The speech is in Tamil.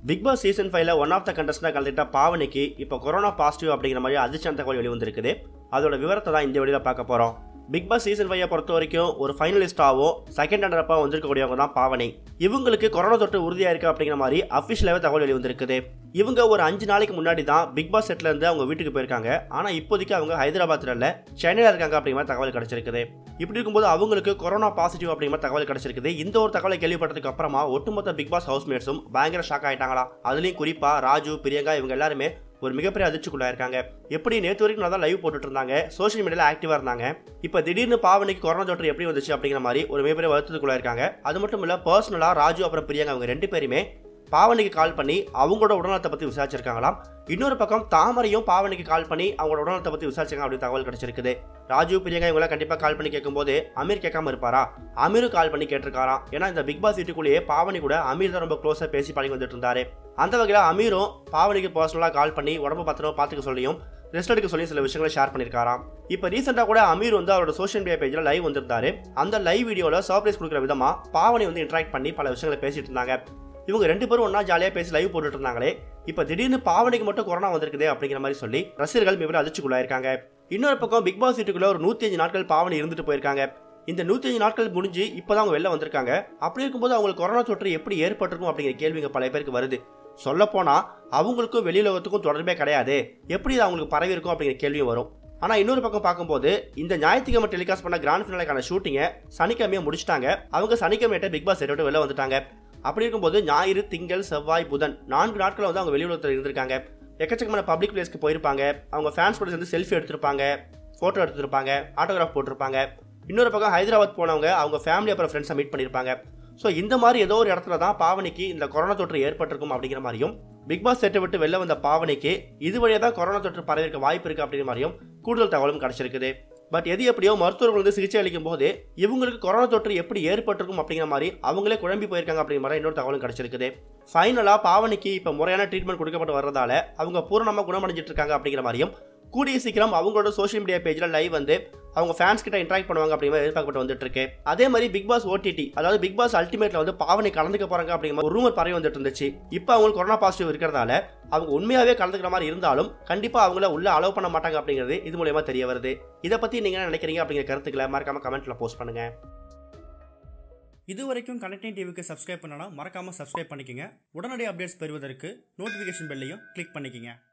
பிக் பாஸ் சீசன் ஃபைவ்ல ஒன் ஆஃப் த கண்டஸ்டாக கலந்துட்ட பாவனிக்கு இப்போ கொரோனா பாசிட்டிவ் அப்படிங்கிற மாதிரி அதிர்ச்சியான தகவல் வெளிவந்திருக்குது அதோட விவரத்தை தான் இந்த வீடியோவில் பார்க்க போகிறோம் பிக் பாஸ் சீசன் ஃபைவை பொறுத்த வரைக்கும் ஒரு ஃபைனலிஸ்டாகவும் செகண்ட் ரன்னரப்பாக வந்திருக்கக்கூடியவங்க தான் பாவனி இவங்களுக்கு கொரோனா தொற்று உறுதியாக இருக்குது அப்படிங்கிற மாதிரி அஃபிஷியலாகவே தகவல் வெளிவந்திருக்குது இவங்க ஒரு அஞ்சு நாளைக்கு முன்னாடி தான் பிக் பாஸ் செட்ல இருந்து அவங்க வீட்டுக்கு போயிருக்காங்க ஆனால் இப்போதைக்கு அவங்க ஹைதராபாத்ல இல்ல சென்னையில் இருக்காங்க அப்படிங்கிற மாதிரி தகவல் கிடைச்சிருக்குது இப்படி இருக்கும்போது அவங்களுக்கு கொரோனா பாசிட்டிவ் அப்படிங்கிற மாதிரி தகவல் கிடைச்சிருக்குது இந்த ஒரு தகவலை கேள்விப்பட்டதுக்கு அப்புறமா ஒட்டுமொத்த பிக் பாஸ் ஹவுஸ்மேட்ஸும் பயங்கர ஷாக் ஆயிட்டாங்களா அதுலயும் குறிப்பா ராஜு பிரியங்கா இவங்க எல்லாருமே ஒரு மிகப்பெரிய அதிர்ச்சிக்குள்ளா இருக்காங்க எப்படி நேற்று வரைக்கும் நல்லா லைவ் போட்டுட்டு இருந்தாங்க சோஷியல் மீடியால ஆக்டிவா இருந்தாங்க இப்போ திடீர்னு பாவனிக்கு கொரோனா தொற்று எப்படி வந்துச்சு அப்படிங்கிற மாதிரி ஒரு மிகப்பெரிய வருத்தத்துக்குள்ள இருக்காங்க அது மட்டும் இல்ல பர்சனலா ராஜு அப்புறம் பிரியங்கா அவங்க ரெண்டு பேருமே பாவனிக்கு கால் பண்ணி அவங்களோட உடல்நலத்தை பத்தி விசாரிச்சிருக்காங்களாம் இன்னொரு பக்கம் தாமரையும் பாவனிக்கு கால் பண்ணி அவங்களோட உடல்நலத்தை பத்தி விசாரிச்சாங்க அப்படின்னு தகவல் கிடைச்சிருக்குது ராஜு பிரியங்கா இவங்கள கண்டிப்பா கால் பண்ணி கேட்கும்போது அமீர் கேட்காம இருப்பாரா அமீரும் கால் பண்ணி கேட்டிருக்காராம் ஏன்னா இந்த பிக் பாஸ் வீட்டுக்குள்ளேயே பாவனி கூட அமீர் தான் ரொம்ப க்ளோஸா பேசி பழகி வந்துட்டு இருந்தாரு அந்த வகையில் அமீரும் பாவனிக்கு பர்சனலாக கால் பண்ணி உடம்பு பத்திரமா பார்த்துக்க சொல்லியும் ரெஸ்ட் எடுக்க சொல்லி சில விஷயங்களை ஷேர் பண்ணியிருக்காராம் இப்போ ரீசெண்டாக கூட அமீர் வந்து அவரோட சோஷியல் மீடியா பேஜில் லைவ் வந்திருந்தாரு அந்த லைவ் வீடியோவில் சர்ப்ரைஸ் கொடுக்குற விதமாக பாவனி வந்து இன்ட்ராக்ட் பண்ணி பல விஷயங்களை பேசிட்டு இருந்தாங்க இவங்க ரெண்டு பேரும் ஒன்றா ஜாலியாக பேசி லைவ் போட்டுட்டு இருந்தாங்களே இப்போ திடீர்னு பாவனைக்கு மட்டும் கொரோனா வந்திருக்குதே அப்படிங்கிற மாதிரி சொல்லி ரசிகர்கள் மிகவும் அதிர்ச்சிக்குள்ளாயிருக்காங்க இன்னொரு பக்கம் பிக் பாஸ் வீட்டுக்குள்ள ஒரு நூற்றி அஞ்சு நாட்கள் பாவனை இருந்துட்டு போயிருக்காங்க இந்த நூற்றி அஞ்சு நாட்கள் முடிஞ்சு இப்போ தான் அவங்க வெளில வந்திருக்காங்க அப்படி இருக்கும்போது அவங்களுக்கு கொரோனா தொற்று எப்படி ஏற்பட்டிருக்கும் அப்படிங்கிற கேள்விங்க பல பேருக்கு வருது சொல்லப்போனா அவங்களுக்கும் வெளியுலகத்துக்கும் தொடர்பே கிடையாது எப்படி இது அவங்களுக்கு பரவி இருக்கும் அப்படிங்கிற கேள்வியும் வரும் ஆனால் இன்னொரு பக்கம் பார்க்கும்போது இந்த ஞாயிற்றுக்கிழமை டெலிகாஸ்ட் பண்ண கிராண்ட் ஃபினாலுக்கான ஷூட்டிங்கை சனிக்கிழமையை முடிச்சிட்டாங்க அவங்க சனிக்கிழமையிட்ட பிக் பாஸ் விட்டு வெளில வந்துட்டாங்க அப்படி இருக்கும்போது ஞாயிறு திங்கள் செவ்வாய் புதன் நான்கு நாட்கள் வந்து அவங்க வெளியுலகத்தில் இருந்திருக்காங்க எக்கச்சக்கமான பப்ளிக் பிளேஸ்க்கு போயிருப்பாங்க அவங்க ஃபேன்ஸ் கூட சேர்ந்து செல்ஃபி எடுத்திருப்பாங்க ஃபோட்டோ எடுத்திருப்பாங்க ஆட்டோகிராஃப் போட்டிருப்பாங்க இன்னொரு பக்கம் ஹைதராபாத் போனவங்க அவங்க ஃபேமிலி அப்புறம் ஃப்ரெண்ட்ஸை மீட் பண்ணியிருப்பாங்க ஸோ இந்த மாதிரி ஏதோ ஒரு இடத்துல தான் பாவனிக்கு இந்த கொரோனா தொற்று ஏற்பட்டிருக்கும் அப்படிங்கிற மாதிரியும் பிக் பாஸ் செட்டை விட்டு வெளில வந்த பாவனிக்கு இது வழியாக தான் கொரோனா தொற்று பரவிருக்க வாய்ப்பு இருக்குது அப்படிங்கிற மாதிரியும் கூடுதல் தகவலும் கிடைச்சிருக்குது பட் எது எப்படியோ மருத்துவர்கள் வந்து சிகிச்சை அளிக்கும் போது இவங்களுக்கு கொரோனா தொற்று எப்படி ஏற்பட்டிருக்கும் அப்படிங்கிற மாதிரி அவங்களே குழம்பி போயிருக்காங்க அப்படிங்கிற மாதிரி இன்னொரு தகவலும் கிடைச்சிருக்குது ஃபைனலாக பாவனிக்கு இப்போ முறையான ட்ரீட்மெண்ட் கொடுக்கப்பட்டு வர்றதால அவங்க பூரணமாக குணமடைஞ்சிட்டு இருக்காங்க அப்படிங்கிற மாதிரியும் கூடிய சீக்கிரம் அவங்களோட சோஷியல் மீடியா பேஜில் லைவ் வந்து அவங்க ஃபேன்ஸ் கிட்ட இன்ட்ராக்ட் பண்ணுவாங்க அப்படிங்கிற மாதிரி எதிர்பார்க்கப்பட்டு வந்துட்டு இருக்கு அதே மாதிரி பிக் பாஸ் ஓடிடி அதாவது பிக் பாஸ் அல்டிமேட்ல வந்து பாவனை கலந்துக்க போறாங்க அப்படிங்கிற மாதிரி ஒரு ரூமர் பரவி வந்துட்டு இருந்துச்சு இப்போ அவங்களுக்கு கொரோனா பாசிட்டிவ் இருக்கிறதால அவங்க உண்மையாவே கலந்துக்கிற மாதிரி இருந்தாலும் கண்டிப்பா அவங்கள உள்ள அலோவ் பண்ண மாட்டாங்க அப்படிங்கிறது இது மூலயமா தெரிய வருது இதை பத்தி நீங்க என்ன நினைக்கிறீங்க அப்படிங்கிற கருத்துக்களை மறக்காம கமெண்ட்ல போஸ்ட் பண்ணுங்க இது வரைக்கும் கனெக்டிங் டிவிக்கு சப்ஸ்கிரைப் பண்ணனா மறக்காமல் சப்ஸ்கிரைப் பண்ணிக்கங்க உடனடி அப்டேட்ஸ் பெறுவதற்கு நோட்டிஃபிகேஷன் பெல்லையும் கிளிக் பண்ணிக்கங்க